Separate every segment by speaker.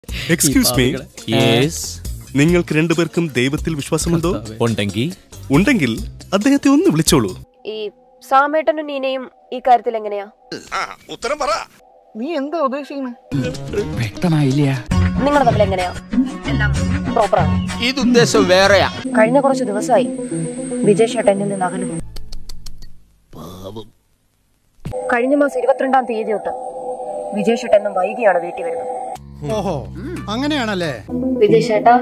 Speaker 1: excuse me
Speaker 2: yes
Speaker 1: നിങ്ങൾക്ക് രണ്ടുപേർക്കും ദൈവത്തിൽ വിശ്വാസമുണ്ടോ
Speaker 2: ഉണ്ടെങ്കിൽ
Speaker 1: ഉണ്ടെങ്കിൽ അദ്ദേഹത്തെ ഒന്ന് വിളിച്ചോളൂ
Speaker 3: ഈ സാമേട്ടനും നീനയും ഈ കാര്യത്തിൽ എങ്ങനെയാ
Speaker 4: നീ എന്താ ഉദ്ദേശിക്കുന്നത്
Speaker 3: നിങ്ങൾ തമ്മിൽ എങ്ങനെയാ എല്ലാം പ്രോപ്പറാണ്
Speaker 4: ഇത് ഉദ്ദേശം വേറെയാ
Speaker 3: കഴിഞ്ഞ കുറച്ച് ദിവസമായി വിജയ് ഷട്ട് എന്നിൽ നിന്ന് അകലുന്നു കഴിഞ്ഞ മാസം ഇരുപത്തിരണ്ടാം തീയതി തൊട്ട് വിജയ് ഷട്ട് എന്നും വൈകിയാണ് വീട്ടിൽ വരുന്നത്
Speaker 5: ഓഹോ അങ്ങനെയാണല്ലേ
Speaker 3: വിജയ് ചേട്ടാ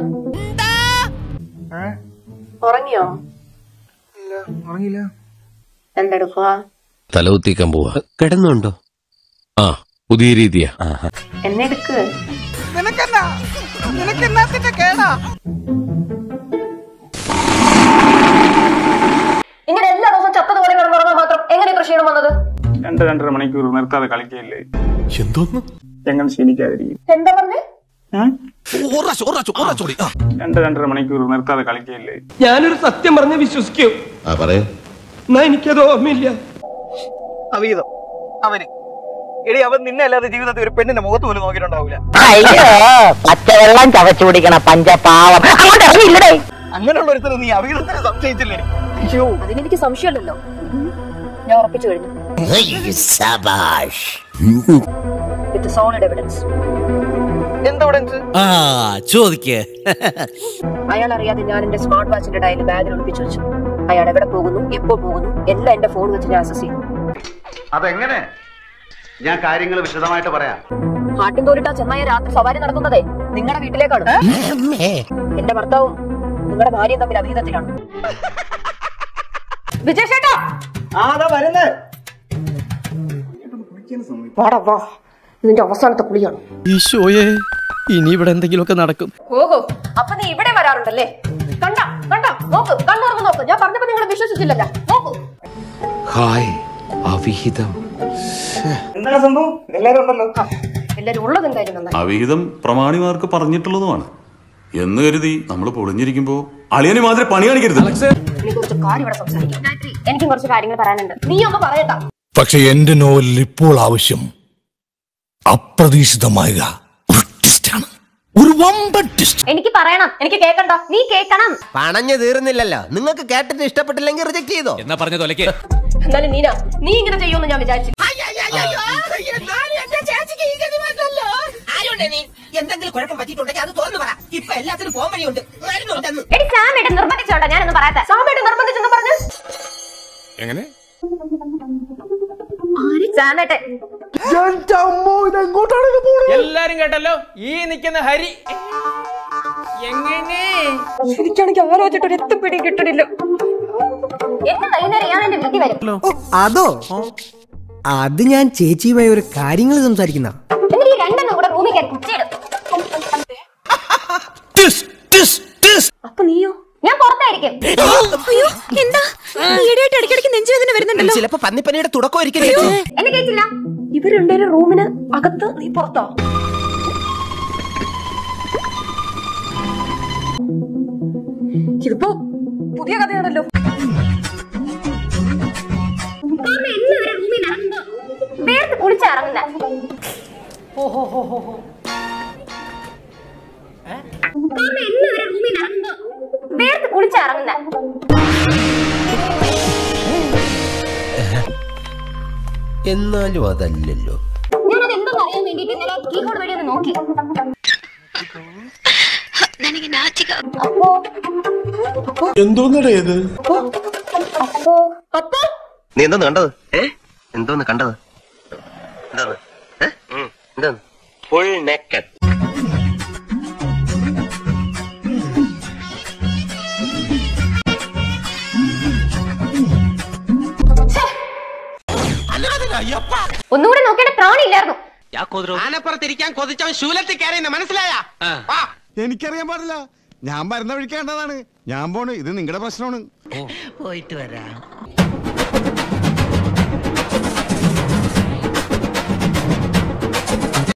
Speaker 3: ഉറങ്ങിയോ
Speaker 4: ഉറങ്ങില്ല
Speaker 3: എന്തെടുക്കുക
Speaker 6: തലകുത്തിക്കാൻ പോവാ കിടന്നുണ്ടോ ആ പുതിയ രീതിയാ
Speaker 3: എന്നെ എടുക്ക്
Speaker 4: നിനക്കെന്നാ നിനക്കെന്നാത്തിന്റെ കേടാ
Speaker 3: ഇങ്ങനെ എല്ലാ ദിവസവും ചത്തതുപോലെ കിടന്നുറങ്ങാൻ മാത്രം എങ്ങനെ ഇത്ര ക്ഷീണം വന്നത്
Speaker 7: രണ്ട് രണ്ടര മണിക്കൂർ നിർത്താതെ കളിക്കയില്ലേ
Speaker 1: എന്തോന്ന്
Speaker 7: എങ്ങനെ ക്ഷീണിക്കാതിരിക്കും
Speaker 3: എന്താ പറഞ്ഞേ
Speaker 7: രണ്ട് രണ്ടര മണിക്കൂർ നിർത്താതെ കളിക്കയില്ലേ
Speaker 8: ഞാനൊരു സത്യം പറഞ്ഞ് വിശ്വസിക്കൂ
Speaker 6: ആ പറയൂ
Speaker 8: എന്നാ എനിക്കത് ഓർമ്മയില്ല
Speaker 4: അവീതം അവന് എടി അവൻ നിന്നെ അല്ലാതെ ജീവിതത്തിൽ ഒരു പെണ്ണിന്റെ മുഖത്ത് പോലും നോക്കിയിട്ടുണ്ടാവില്ല
Speaker 9: അയ്യോ പച്ചവെള്ളം ചവച്ചു കുടിക്കണ പഞ്ചപാവം അങ്ങോട്ട് ഇറങ്ങിയില്ലടേ
Speaker 4: അങ്ങനെയുള്ള ഒരുത്തരം നീ അവീതത്തിന് സംശയിച്ചില്ലേ അയ്യോ
Speaker 3: അതിനെനിക്ക് സംശയമല്ലല്ലോ ഞാൻ ഉറപ്പിച്ചു കഴിഞ്ഞു വിത്ത് സോളിഡ് എവിഡൻസ്
Speaker 4: എന്താ എവിഡൻസ്
Speaker 2: ആ ചോദിക്കേ
Speaker 3: അയാൾ അറിയാതെ ഞാൻ എന്റെ സ്മാർട്ട് വാച്ചിന്റെ ഡയൽ ബാഗിൽ ഒളിപ്പിച്ചു വെച്ചു അയാൾ എവിടെ പോകുന്നു എപ്പോൾ പോകുന്നു എല്ലാം എന്റെ ഫോൺ വെച്ച് ഞാൻ അസസ് ചെയ്തു
Speaker 10: അതെങ്ങനെ ഞാൻ കാര്യങ്ങൾ വിശദമായിട്ട് പറയാം
Speaker 3: ആട്ടിൻ തോലിട്ടാ ചെന്നായ രാത്രി സവാരി നടത്തുന്നതേ നിങ്ങളുടെ വീട്ടിലേക്കാണ് എന്റെ ഭർത്താവും നിങ്ങളുടെ ഭാര്യയും തമ്മിൽ അഭിഹിതത്തിലാണ് വിജയ് ചേട്ടാ
Speaker 4: ആടാ വരുന്നേ
Speaker 3: വാടാ വാ ഇതിന്റെ അവസാനത്തെ കുളിയാണ്
Speaker 8: ഈശോയെ ഇനി ഇവിടെ എന്തെങ്കിലുമൊക്കെ നടക്കും
Speaker 3: ഓഹോ അപ്പൊ നീ ഇവിടെ വരാറുണ്ടല്ലേ കണ്ട കണ്ട നോക്ക് കണ്ണുറങ്ങ് നോക്ക് ഞാൻ പറഞ്ഞപ്പോ നിങ്ങൾ വിശ്വസിച്ചില്ലല്ലോ നോക്കൂ
Speaker 6: ഹായ് അവിഹിതം
Speaker 4: എന്താണ് സംഭവം എല്ലാരും ഉണ്ടല്ലോ
Speaker 3: എല്ലാരും ഉള്ളത് എന്തായാലും നന്നായി
Speaker 11: അവിഹിതം പ്രമാണിമാർക്ക് പറഞ്ഞിട്ടുള്ളതുമാണ് എന്ന് കരുതി നമ്മൾ പൊളിഞ്ഞിരിക്കുമ്പോ അളിയന് മാതിരി പണി കാണിക്കരുത്
Speaker 3: എനിക്ക് കുറച്ച് കാര്യം ഇവിടെ സംസാരിക്കാം എനിക്കും കുറച്ച് കാര്യങ്ങൾ പറയാനുണ്ട് നീ ഒന്ന് പറയട്ടാ
Speaker 5: പക്ഷെ എന്റെ നോവലിൽ ഇപ്പോൾ ആവശ്യം അപ്രതീക്ഷിതമായ ഒരു ട്വിസ്റ്റാണ് ഒരു വമ്പൻ ട്വിസ്റ്റ്
Speaker 3: എനിക്ക് പറയണം എനിക്ക് കേക്കണ്ട നീ കേക്കണം
Speaker 9: പണഞ്ഞു തീർന്നില്ലല്ലോ നിങ്ങൾക്ക് കേട്ടിട്ട് ഇഷ്ടപ്പെട്ടില്ലെങ്കിൽ റിജക്ട് ചെയ്തോ
Speaker 2: എന്നാ പറഞ്ഞ തൊലക്ക്
Speaker 3: എന്നാലും നീന നീ ഇങ്ങനെ ചെയ്യുമെന്ന് ഞാൻ വിചാരിച്ചു
Speaker 9: എന്തെങ്കിലും കുഴപ്പം പറ്റിയിട്ടുണ്ടെങ്കിൽ അത് തുറന്നു പറ ഇപ്പൊ എല്ലാത്തിനും പോകാൻ വഴിയുണ്ട് മരുന്നുണ്ടെന്ന്
Speaker 3: എടി സാമേട്ട് നിർബന്ധിച്ചോണ്ടാ ഞാനൊന്നും പറയാത്ത സാമേട്ട് നിർബന്ധിച്ചെന്ന് പറഞ്ഞു
Speaker 5: എങ്ങനെ
Speaker 3: സാമേട്ടെ
Speaker 8: എല്ലാരും കേട്ടല്ലോ ഈ നിൽക്കുന്ന ഹരി എങ്ങനെ
Speaker 3: എനിക്കാണെങ്കിൽ ആലോചിച്ചിട്ട് ഒരു എത്തും പിടി കിട്ടണില്ല എന്റെ വൈകുന്നേരം ഞാൻ എന്റെ വീട്ടിൽ വരും
Speaker 9: അതോ അത് ഞാൻ ചേച്ചിയുമായി ഒരു കാര്യങ്ങൾ സംസാരിക്കുന്ന
Speaker 3: എന്നിട്ട് ഈ രണ്ടെണ്ണം കൂടെ റൂമിൽ കയറി കുറ്റിയിടും അപ്പൊ നീയോ ഞാൻ പുറത്തായിരിക്കും എന്താ ഈടായിട്ട് ഇടയ്ക്കിടയ്ക്ക് നെഞ്ചുവേദന വരുന്നുണ്ടല്ലോ
Speaker 9: ചിലപ്പോ പന്നിപ്പനിയുടെ തുടക്കം ഒരിക്കലും
Speaker 3: എന്നെ കേട്ടില്ല ഇവർ രണ്ടുപേരും റൂമിന് അകത്ത് നീ പുറത്തോ ഇതിപ്പോ പുതിയ കഥയാണല്ലോ വേർത്ത് കുളിച്ചിറങ്ങുന്ന വേർത്ത് കുളിച്ചിറങ്ങുന്ന
Speaker 9: എന്നാലും അതല്ലല്ലോ
Speaker 3: ഞാനത് എന്തെന്ന് അറിയാൻ വേണ്ടിട്ട് ഇന്നലെ കീബോർഡ് വഴി ഒന്ന് നോക്കി അപ്പോ
Speaker 5: എന്തോന്നടേ ഇത്
Speaker 3: അപ്പോ അപ്പോ
Speaker 9: നീ എന്തോന്ന് കണ്ടത് ഏ എന്തോന്ന് കണ്ടത് എന്താണ് എന്താണ് ഫുൾ നെക്കഡ്
Speaker 3: ഒന്നുകൂടെ നോക്കേണ്ട പ്രാണിയില്ലായിരുന്നു
Speaker 8: ആനപ്പുറത്തിരിക്കാൻ കൊതിച്ചവൻ ശൂലത്തിൽ കയറിയെന്ന് മനസ്സിലായ
Speaker 5: എനിക്കറിയാൻ പാടില്ല ഞാൻ മരുന്ന ഒഴിക്കേണ്ടതാണ് ഞാൻ പോണ് ഇത് നിങ്ങളുടെ പ്രശ്നമാണ്
Speaker 9: പോയിട്ട് വരാം